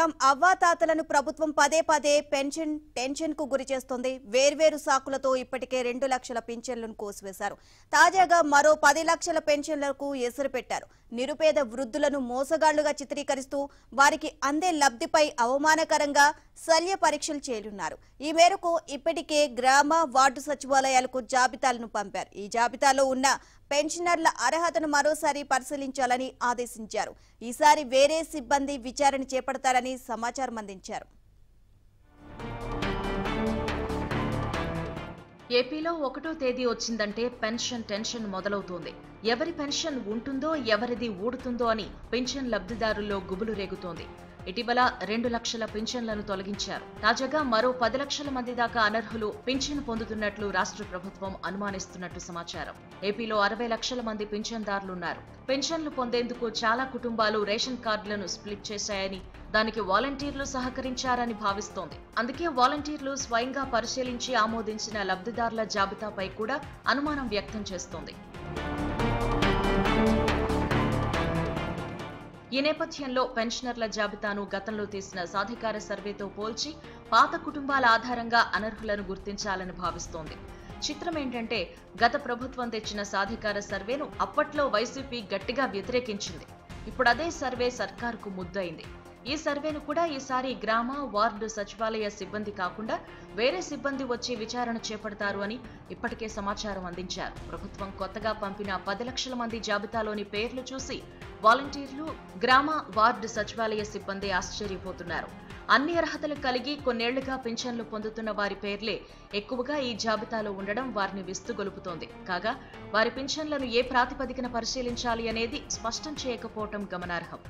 చూద్దాం అవ్వాతాతలను ప్రభుత్వం పదే పదే పెన్షన్ టెన్షన్ కు గురి చేస్తోంది వేర్వేరు సాకులతో ఇప్పటికే రెండు లక్షల పింఛన్లను కోసివేశారు తాజాగా మరో పది లక్షల పెన్షన్లకు ఎసురు పెట్టారు నిరుపేద వృద్ధులను మోసగాళ్లుగా చిత్రీకరిస్తూ వారికి అందే లబ్ధిపై అవమానకరంగా శల్య పరీక్షలు చేయనున్నారు ఈ మేరకు ఇప్పటికే గ్రామ వార్డు సచివాలయాలకు జాబితాలను పంపారు ఈ జాబితాలో ఉన్న పెన్షనర్ల అర్హతను మరోసారి పరిశీలించాలని ఆదేశించారు ఈసారి వేరే సిబ్బంది విచారణ చేపడతారని సమాచారం అందించారు ఏపీలో ఒకటో తేదీ వచ్చిందంటే పెన్షన్ టెన్షన్ మొదలవుతోంది ఎవరి పెన్షన్ ఉంటుందో ఎవరిది ఊడుతుందో అని పెన్షన్ లబ్ధిదారుల్లో గుబులు రేగుతోంది ఇటీవల రెండు లక్షల పింఛన్లను తొలగించారు తాజాగా మరో పది లక్షల మంది దాకా అనర్హులు పింఛన్ పొందుతున్నట్లు రాష్ట్ర ప్రభుత్వం అనుమానిస్తున్నట్టు సమాచారం ఏపీలో అరవై లక్షల మంది పింఛన్దారులున్నారు పెన్షన్లు పొందేందుకు చాలా కుటుంబాలు రేషన్ కార్డులను స్ప్లిట్ చేశాయని దానికి వాలంటీర్లు సహకరించారని భావిస్తోంది అందుకే వాలంటీర్లు స్వయంగా పరిశీలించి ఆమోదించిన లబ్ధిదారుల జాబితాపై కూడా అనుమానం వ్యక్తం చేస్తోంది ఈ నేపథ్యంలో పెన్షనర్ల జాబితాను గతంలో తీసిన సాధికార సర్వేతో పోల్చి పాత కుటుంబాల ఆధారంగా అనర్హులను గుర్తించాలని భావిస్తోంది చిత్రం ఏంటంటే గత ప్రభుత్వం తెచ్చిన సాధికార సర్వేను అప్పట్లో వైసీపీ గట్టిగా వ్యతిరేకించింది ఇప్పుడు అదే సర్వే సర్కారుకు ముద్దయింది ఈ సర్వేను కూడా ఈసారి గ్రామ వార్డు సచివాలయ సిబ్బంది కాకుండా వేరే సిబ్బంది వచ్చి విచారణ చేపడతారు అని ఇప్పటికే సమాచారం అందించారు ప్రభుత్వం కొత్తగా పంపిన పది లక్షల మంది జాబితాలోని పేర్లు చూసి వాలంటీర్లు గ్రామ వార్డు సచివాలయ సిబ్బంది ఆశ్చర్యపోతున్నారు అన్ని అర్హతలు కలిగి కొన్నేళ్లుగా పింఛన్లు పొందుతున్న వారి పేర్లే ఎక్కువగా ఈ జాబితాలో ఉండడం వారిని విస్తుగొలుపుతోంది కాగా వారి పింఛన్లను ఏ ప్రాతిపదికన పరిశీలించాలి అనేది స్పష్టం చేయకపోవటం గమనార్హం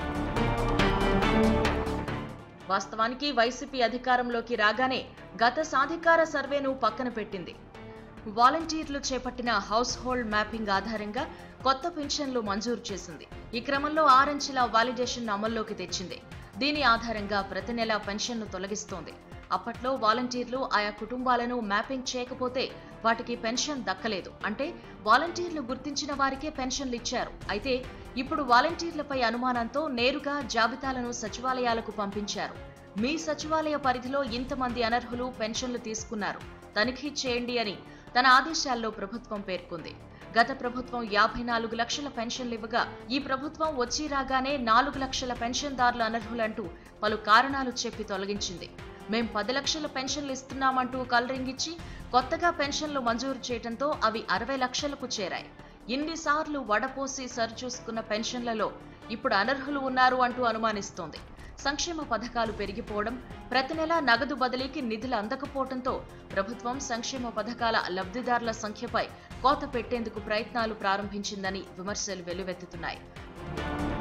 వాస్తవానికి వైసీపీ అధికారంలోకి రాగానే గత సాధికార సర్వేను పక్కన పెట్టింది వాలంటీర్లు చేపట్టిన హౌస్ హోల్డ్ మ్యాపింగ్ ఆధారంగా కొత్త పెన్షన్లు మంజూరు చేసింది ఈ క్రమంలో ఆరంచెల వాలిడేషన్ అమల్లోకి తెచ్చింది దీని ఆధారంగా ప్రతి నెల పెన్షన్ను తొలగిస్తోంది అప్పట్లో వాలంటీర్లు ఆయా కుటుంబాలను మ్యాపింగ్ చేయకపోతే వాటికి పెన్షన్ దక్కలేదు అంటే వాలంటీర్లు గుర్తించిన వారికే పెన్షన్లు ఇచ్చారు అయితే ఇప్పుడు వాలంటీర్లపై అనుమానంతో నేరుగా జాబితాలను సచివాలయాలకు పంపించారు మీ సచివాలయ పరిధిలో ఇంతమంది అనర్హులు పెన్షన్లు తీసుకున్నారు తనిఖీ చేయండి అని తన ఆదేశాల్లో ప్రభుత్వం పేర్కొంది గత ప్రభుత్వం యాభై నాలుగు లక్షల పెన్షన్లు ఇవ్వగా ఈ ప్రభుత్వం వచ్చి రాగానే నాలుగు లక్షల పెన్షన్దారులు అనర్హులంటూ పలు కారణాలు చెప్పి తొలగించింది మేం పది లక్షల పెన్షన్లు ఇస్తున్నామంటూ కలరింగిచ్చి కొత్తగా పెన్షన్లు మంజూరు చేయడంతో అవి అరవై లక్షలకు చేరాయి ఇన్నిసార్లు వడపోసి సరిచూసుకున్న పెన్షన్లలో ఇప్పుడు అనర్హులు ఉన్నారు అంటూ అనుమానిస్తోంది సంక్షేమ పథకాలు పెరిగిపోవడం ప్రతి నెల నగదు బదిలీకి నిధులు అందకపోవడంతో ప్రభుత్వం సంక్షేమ పథకాల లబ్ధిదారుల సంఖ్యపై కోత పెట్టేందుకు ప్రయత్నాలు ప్రారంభించిందని విమర్శలు వెల్లువెత్తుతున్నాయి